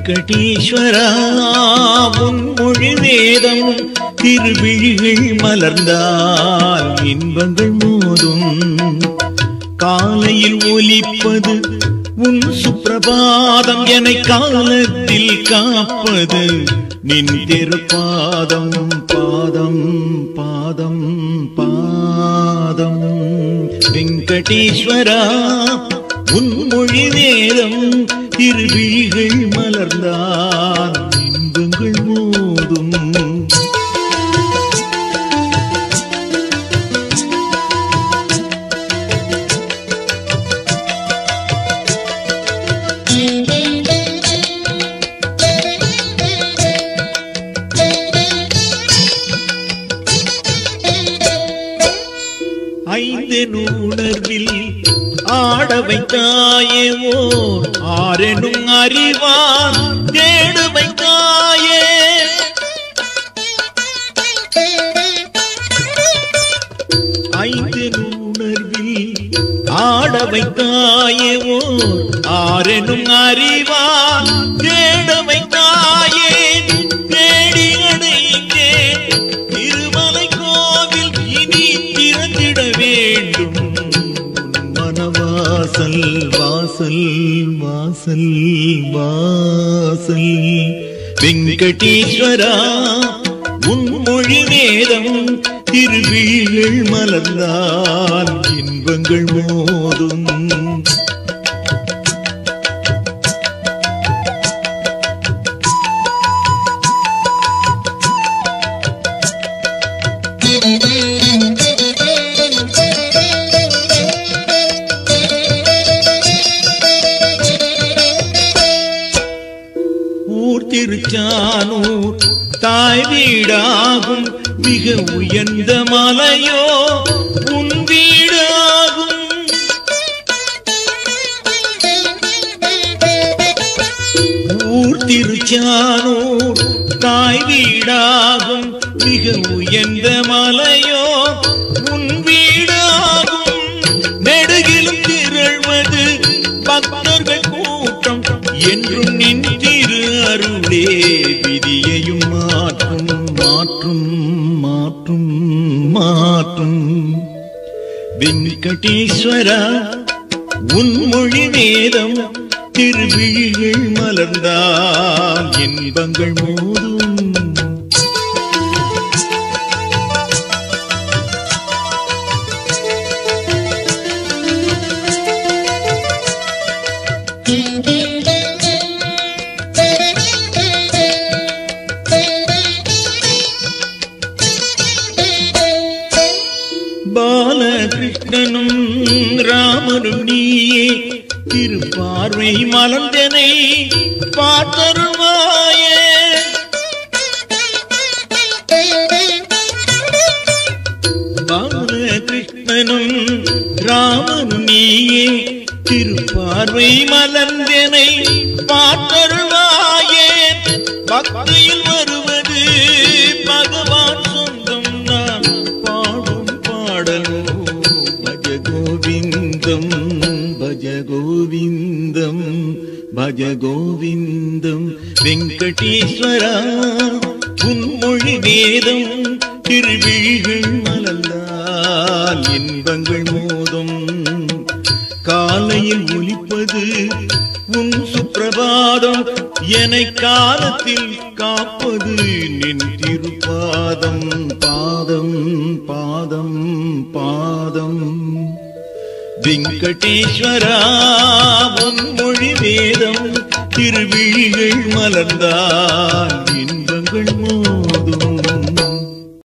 வெங்கடீஸ்வரா உன் மொழி வேதம் திருவிழிகள் மலர்ந்தால் இன்பங்கள் மோதும் காலையில் ஒலிப்பது உன் சுப்பிரபாதம் என காலத்தில் காப்பது நின் திருப்பாதம் பாதம் பாதம் பாதம் வெங்கடேஸ்வரா உன் மொழி வேதம் திருவிழிகள் மலர்ந்தான் இன்பங்கள் மோதும் ஐந்து நூணர்வில் ஆட வைத்தாயே ஓர் ஆரெனும் அறிவான் தேடு வைத்தாயே ஐந்து நூணர்வில் ஆட வைத்தாயே ஓர் ஆரெனும் அறிவான் தேட வைத்தாயே தேடி அடைந்தேன் திருமலை கோவில் இனி திறந்திட வேண்டும் உன் மனவாசல் வாசல் வாசல் வாசல் வெங்கடீஸ்வரா உன் மொழி வேதம் திருவிழிகள் மலர்ந்தால் இன்பங்கள் மோதும் ஊர் திருச்சானூர் தாய் வீடாகும் மிக உயர்ந்த மலையோ உன் வீடாகும் ஊர் திருச்சானூர் தாய் வீடாகும் மிக உயர்ந்த மலையோ உன் வீடாகும் நெடுகிலும் திரள்வது பக்தர்கள் கூட்டம் என்றும் நின்றிரு அருளே விதியையும் மாற்றும் மாற்றும் மாற்றும் மாற்றும் வெங்கடேஸ்வரா உன் மொழி வேதம் திருவிழிகள் மலர்ந்தால் இன்பங்கள் மோதும் பாலகிருஷ்ணனும் ராமனும் நீயே திருப்பார்வை மலர்ந்தனை பார்த்தருவாயே பாலகிருஷ்ணனும் ராமனும் நீயே திருப்பார்வை மலர்ந்தனை பார்த்தருவாயே பக்தியில் வருவது பகவான் சொந்தம் நான் பாடும் பாடலோ பஜ கோவிந்தம் பஜ கோவிந்தம் பஜ கோவிந்தம் வெங்கடேஸ்வரா உன் மொழி வேதம் திருவிழிகள் மலர்ந்தால் இன்பங்கள் மோதும் காலையில் ஒலிப்பது உன் சுப்பிரபாதம் என காலத்தில் காப்பது நின் திருப்பாதம் பாதம் பாதம் பாதம் வெங்கடேஸ்வரா உன் மொழி வேதம் திருவிழிகள் மலர்ந்தால்